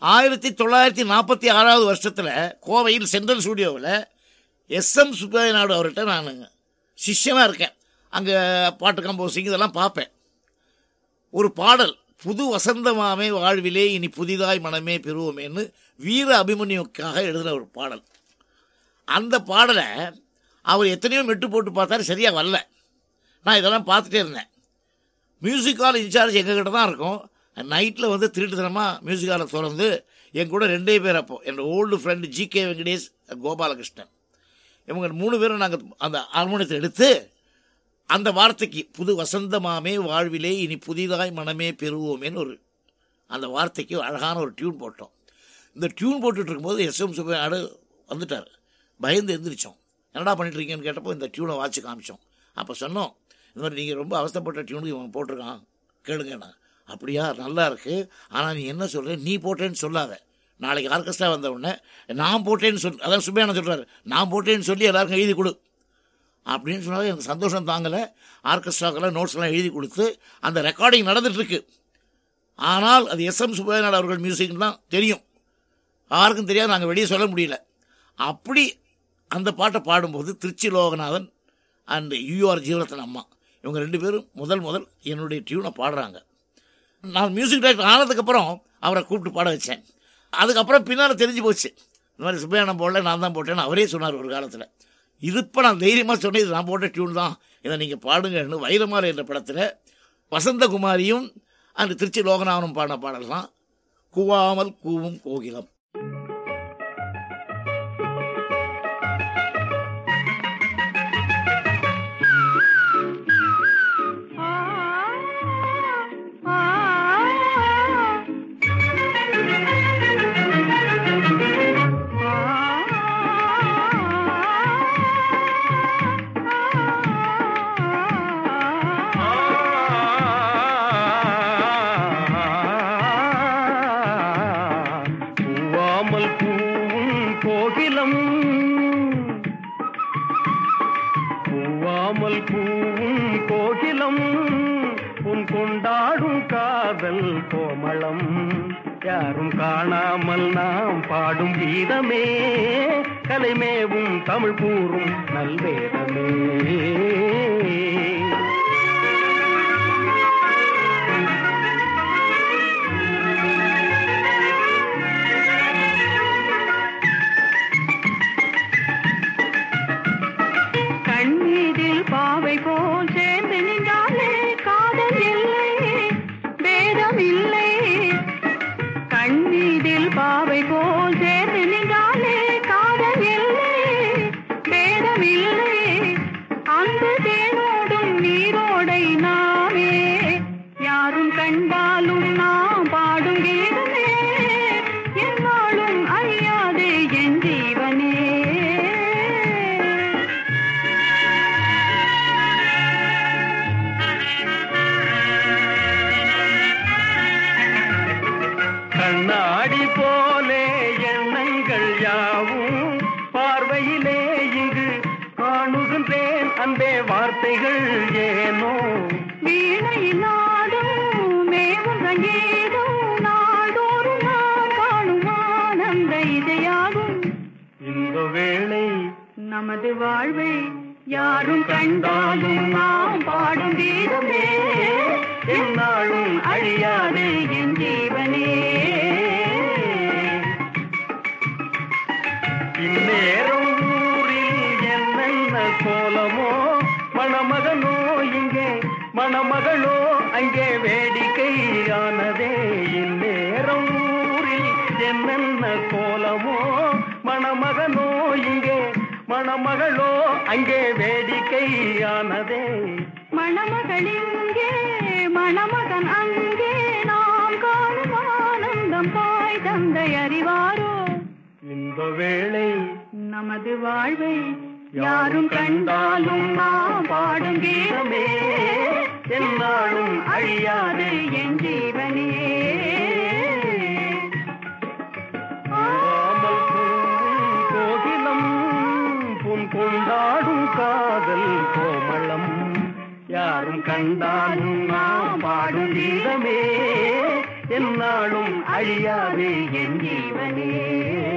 ஆயிரத்தி தொள்ளாயிரத்தி நாற்பத்தி ஆறாவது வருஷத்தில் கோவையில் சென்ட்ரல் ஸ்டூடியோவில் எஸ்எம் சுப்பைய நாயுடு அவர்கிட்ட நான் சிஷ்யனாக இருக்கேன் அங்கே பாட்டு கம்போசிங் இதெல்லாம் பார்ப்பேன் ஒரு பாடல் புது வசந்தமாமே வாழ்விலே இனி புதிதாய் மனமே பெறுவோமேன்னு வீர அபிமன்யுக்காக எழுதின ஒரு பாடல் அந்த பாடலை அவர் எத்தனையோ மெட்டு போட்டு பார்த்தாரு சரியாக வரல நான் இதெல்லாம் பார்த்துட்டே இருந்தேன் மியூசிக் ஹால் இன்சார்ஜ் எங்ககிட்ட தான் இருக்கும் நைட்டில் வந்து திருட்டுத்தனமாக மியூசிக் ஹாலை திறந்து என் கூட ரெண்டே பேர் அப்போ என்னோட old friend G K Venkatesh Gopalakrishnan இவங்க மூணு பேரும் நாங்கள் அந்த ஹார்மோனியத்தை எடுத்து அந்த வார்த்தைக்கு புது வசந்தமாமே வாழ்விலே இனி புதிதாய் மனமே பெறுவோமேன்னு ஒரு அந்த வார்த்தைக்கு அழகான ஒரு டியூன் போட்டோம் இந்த டியூன் போட்டுட்டு இருக்கும்போது எஸ்எம் சுப்பையாடு வந்துட்டார் பயந்து எந்திரிச்சோம் என்னடா பண்ணிட்டு இருக்கீங்கன்னு கேட்டப்போ இந்த டியூனை வாட்சி காமிச்சோம் அப்போ சொன்னோம் இந்த மாதிரி நீங்கள் ரொம்ப அவஸ்தைப்பட்ட டியூனுக்கு இவன் போட்டிருக்கான் கேளுங்கண்ணா அப்படியா நல்லா இருக்கு ஆனால் நீ என்ன சொல்ற நீ போட்டேன்னு சொல்லாத நாளைக்கு ஆர்கெஸ்ட்ரா வந்த உடனே நான் போட்டேன்னு சொல் அதான் சுப்பையானன் சொல்கிறாரு நான் போட்டேன்னு சொல்லி எல்லாருக்கும் எழுதி கொடு அப்படின்னு சொன்னாலும் எனக்கு சந்தோஷம் தாங்கலை ஆர்கெஸ்ட்ராக்கெல்லாம் நோட்ஸ்லாம் எழுதி கொடுத்து அந்த ரெக்கார்டிங் நடந்துட்டுருக்கு ஆனால் அது எஸ்எம் சுப்பையநாடு அவர்கள் மியூசிக் தான் தெரியும் யாருக்கும் தெரியாது நாங்கள் வெளியே சொல்ல முடியல அப்படி அந்த பாட்டை பாடும்போது திருச்சி லோகநாதன் அண்ட் யூஆர் ஜீவரத்தன் அம்மா இவங்க ரெண்டு பேரும் முதல் முதல் என்னுடைய டியூனை பாடுறாங்க நான் மியூசிக் டைரக்டர் ஆனதுக்கப்புறம் அவரை கூப்பிட்டு பாட வச்சேன் அதுக்கப்புறம் பின்னால் தெரிஞ்சு போச்சு இந்த மாதிரி சுப்பையானம் போடல நான் தான் போட்டேன்னு அவரே சொன்னார் ஒரு காலத்தில் இது இப்போ நான் தைரியமாக சொன்னேன் இது நான் போட்ட டியூன் தான் இதை நீங்கள் பாடுங்கன்னு வைரமாறு என்ற படத்தில் வசந்தகுமாரியும் அந்த திருச்சி லோகநாதனும் பாடின பாடல் தான் கூவாமல் கூவும் கோகிலம் பூவாமல் பூவும் கோகிலம் பூவாமல் பூவும் கோகிலம் உன் கொண்டாடும் காதல் கோமளம் யாரும் காணாமல் நாம் பாடும் கீதமே கலைமேவும் தமிழ் கூறும் நல்வேதமே கண்ணீரில் பாவை போல் சேர்ந்து நின்றாலே காதல் இல்லை வேதம் இல்லை கண்ணீரில் பாவை போல் சேர்ந்து நின்றாலே காதல் இல்லை வேதம் இல்லை அந்த தேனோடும் நீரோடை நாமே யாரும் கண்டாலும் நாம் பாடும் கீதமே என்னாலும் அழியாதே என் ஜீவனே கண்ணாடி போலே எண்ணங்கள் யாவும் பார்வையிலே இங்கு காணுகின்றேன் அன்பே வார்த்தைகள் ஏனோ வீணையில் நாடும் மேவும் சங்கீதம் நாள்தோறும் நான் காணும் ஆனந்த இதையாகும் இந்த வேளை நமது வாழ்வை யாரும் கண்டாலும் நாம் பாடும் கீதமே எந்நாளும் அழியாது என் ஜீவனே இந்நேரம் ஊரில் என்னென்ன கோலமோ மணமகனோ இங்கே மணமகளோ அங்கே வேடிக்கையானதே இந்நேரம் ஊரில் என்னென்ன கோலமோ மணமகனோ இங்கே மணமகளோ அங்கே வேடிக்கையானதே மணமகள் இங்கே மணமகன் அங்கே நாம் காணும் ஆனந்தம் தாய் தந்தை அறிவாரோ இந்த வேளை நமது வாழ்வை யாரும் கண்டாலும் நாம் பாடும் கீதமே எந்நாளும் அழியாது என் ஜீவனே ஆமல் பூவும் கோகிலம் புன் கொண்டாடும் காதல் கோமளம் யாரும் கண்டாலும் நாம் பாடும் கீதமே எந்நாளும் அழியாது என் ஜீவனே